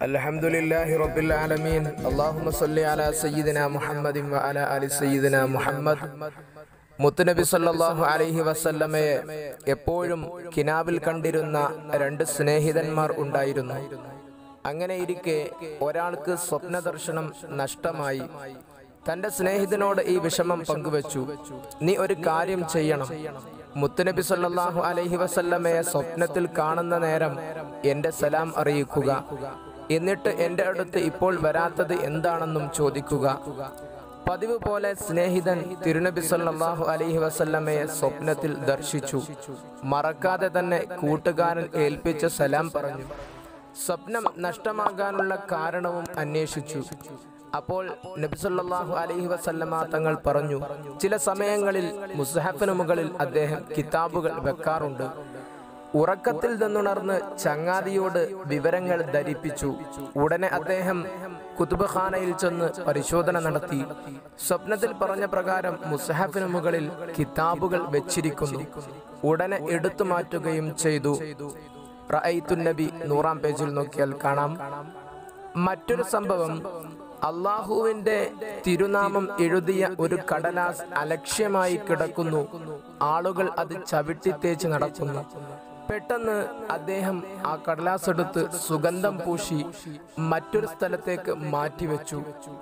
الحمد لله رب العالمين اللهم صل على سيدنا محمد وعلى آل سيدنا محمد മുത്തുനബി സല്ലല്ലാഹു അലൈഹി വസല്ലമയെ എപ്പോഴും കിനാവിൽ കണ്ടിരുന്ന രണ്ട് സ്നേഹിതന്മാർ ഉണ്ടായിരുന്നു അങ്ങനെ ഇരിക്കെ ഒരാൾക്ക് സ്വപ്ന ദർശനം നഷ്ടമായി തന്റെ സ്നേഹിതനോട് ഈ വിഷമം പങ്കുവച്ചു നീ ഒരു കാര്യം ചെയ്യണം മുത്തുനബി സല്ലല്ലാഹു അലൈഹി വസല്ലമയെ സ്വപ്നത്തിൽ കാണുന്ന നേരം എന്റെ സലാം അറിയിക്കുക എന്നിട്ട് എന്റെ അടുത്ത് ഇപ്പോൾ വരാത്തത് എന്താണെന്നും ചോദിക്കുക പതിവ് പോലെ സ്നേഹിതൻ തിരുനബി സല്ലല്ലാഹു അലൈഹി വസല്ലമയെ സ്വപ്നത്തിൽ ദർശിച്ചു മറക്കാതെ തന്നെ കൂട്ടുകാരൻ ഏൽപ്പിച്ച സലാം പറഞ്ഞു സ്വപ്നം നഷ്ടമാകാനുള്ള കാരണവും അന്വേഷിച്ചു അപ്പോൾ നബിസല്ലാഹു അലൈഹി വസല്ലമ തങ്ങൾ പറഞ്ഞു ചില സമയങ്ങളിൽ മുസ്ഹഫിന് മുകളിൽ അദ്ദേഹം കിതാബുകൾ വെക്കാറുണ്ട് ഉറക്കത്തിൽ നിന്നുണർന്ന് ചങ്ങാതിയോട് വിവരങ്ങൾ ധരിപ്പിച്ചു ഉടനെ അദ്ദേഹം കുതുബഖാനയിൽ ചെന്ന് പരിശോധന നടത്തി സ്വപ്നത്തിൽ പറഞ്ഞ പ്രകാരം മുസഹഫിന് മുകളിൽ കിതാബുകൾ വെച്ചിരിക്കുന്നു ഉടനെ എടുത്തു മാറ്റുകയും ചെയ്തു റഅയ്തു നബി നൂറാം പേജിൽ നോക്കിയാൽ കാണാം മറ്റൊരു സംഭവം അള്ളാഹുവിന്റെ തിരുനാമം എഴുതിയ ഒരു കടലാസ് അലക്ഷ്യമായി കിടക്കുന്നു ആളുകൾ അത് ചവിട്ടിത്തേച്ച് നടക്കുന്നു പെട്ടെന്ന് അദ്ദേഹം ആ കടലാസ് എടുത്ത് സുഗന്ധം പൂശി മറ്റൊരു സ്ഥലത്തേക്ക് മാറ്റിവെച്ചു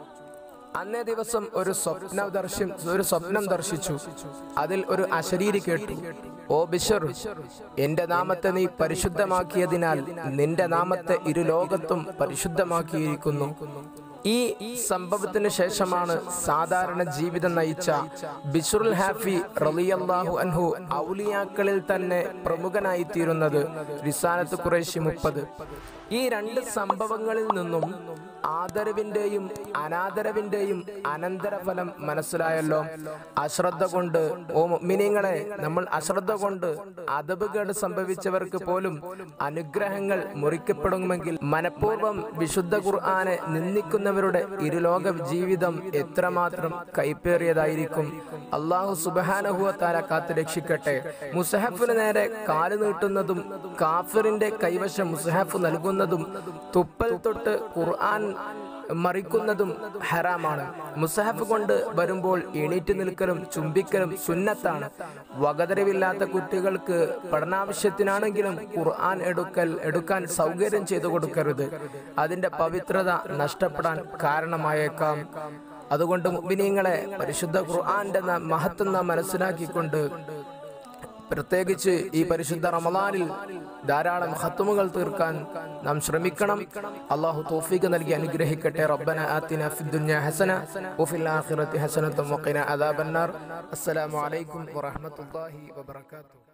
അന്നേ ദിവസം ഒരു സ്വപ്ന ദർശി ഒരു സ്വപ്നം ദർശിച്ചു അതിൽ ഒരു അശരീരി കേട്ടു ഓ ബിഷർ എന്റെ നാമത്തെ നീ പരിശുദ്ധമാക്കിയതിനാൽ നിന്റെ നാമത്തെ ഇരു ലോകത്തും പരിശുദ്ധമാക്കിയിരിക്കുന്നു ഈ സംഭവത്തിന് ശേഷമാണ് സാധാരണ ജീവിതം നയിച്ച ബിഷുറുൽ ഹാഫി റളിയല്ലാഹു അൻഹു ഔലിയാക്കളിൽ തന്നെ പ്രമുഖനായി തീരുന്നത് റിസാനത്ത് ഖുറൈശി മുപ്പത് ഈ രണ്ട് സംഭവങ്ങളിൽ നിന്നും ആദരവിന്റെയും അനാദരവിന്റെയും അനന്തരഫലം മനസ്സിലായല്ലോ അശ്രദ്ധ കൊണ്ട് ഓ മിനിങ്ങളെ നമ്മൾ അശ്രദ്ധ കൊണ്ട് അതബുകേട് സംഭവിച്ചവർക്ക് പോലും അനുഗ്രഹങ്ങൾ മുറിക്കപ്പെടുമെങ്കിൽ മനഃപൂർവ്വം വിശുദ്ധ ഖുർആനെ നിന്ദിക്കുന്നവരുടെ ഇരുലോക ജീവിതം എത്രമാത്രം കൈപ്പേറിയതായിരിക്കും അള്ളാഹു സുബാനഹുവ താര കാത്തു രക്ഷിക്കട്ടെ മുസഹഫിന് നേരെ കാല് നീട്ടുന്നതും കാഫിറിന്റെ കൈവശം മുസഹഫ് നൽകുന്നതും തുപ്പൽ തൊട്ട് ഖുർആൻ മറിക്കുന്നതും ഹറാമാണ് മുസഹഫ് കൊണ്ട് വരുമ്പോൾ എണീറ്റ് നിൽക്കലും ചുംബിക്കലും സുന്നത്താണ് വകതരവില്ലാത്ത കുട്ടികൾക്ക് പഠനാവശ്യത്തിനാണെങ്കിലും ഖുർആൻ എടുക്കൽ എടുക്കാൻ സൗകര്യം ചെയ്തു കൊടുക്കരുത് അതിന്റെ പവിത്രത നഷ്ടപ്പെടാൻ കാരണമായേക്കാം അതുകൊണ്ട് മുബിനീങ്ങളെ പരിശുദ്ധ ഖുർആന്റെ ന- മഹത്വം നാം മനസ്സിലാക്കിക്കൊണ്ട് പ്രത്യേകിച്ച് ഈ പരിശുദ്ധ റമദാനിൽ ധാരാളം ഹത്തുമുകൾ തീർക്കാൻ നാം ശ്രമിക്കണം അള്ളാഹു തോഫീക്ക് നൽകി അനുഗ്രഹിക്കട്ടെ റബ്ബന ആത്തിന ഫിദ്ദുനിയ ഹസന വഫിൽ ആഖിറതി ഹസനത്തും വഖിന അദാബന്നാർ അസ്സലാമു അലൈക്കും വറഹ്മത്തുള്ളാഹി വബറകാതുഹു